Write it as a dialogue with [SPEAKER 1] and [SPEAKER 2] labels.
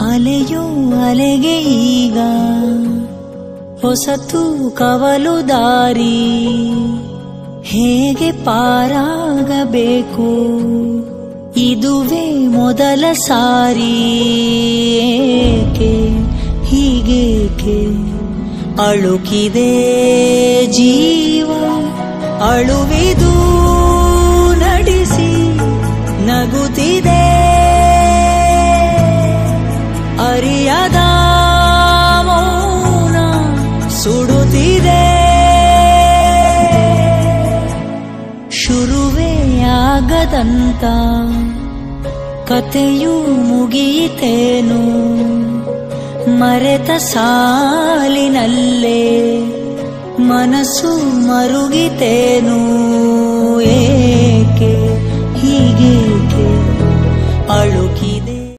[SPEAKER 1] ಅಲೆಯೋ ಅಲೆಗೆ ಈಗ ಹೊಸತು ಕವಲು ದಾರಿ ಹೇಗೆ ಪಾರಾಗಬೇಕು ಇದುವೇ ಮೊದಲ ಸಾರಿ ಏಕೆ ಹೀಗೇಕೆ ಅಳುಕಿದೆ ಜೀವ ಅಳುವಿದು ನಡೆಸಿ ನಗುತ್ತಿದೆ ಅರಿಯದ ಮೌನ ಸುಡುತ್ತಿದೆ ಶುರುವೆಯಾಗದಂತ ಕತೆಯು ಮುಗಿಯಿತೇನು ಮರೆತ ಸಾಲಿನಲ್ಲೇ ಮನಸ್ಸು ಮರುಗಿತೇನು ಏಕೆ ಹೀಗೇಕೆ ಅಳು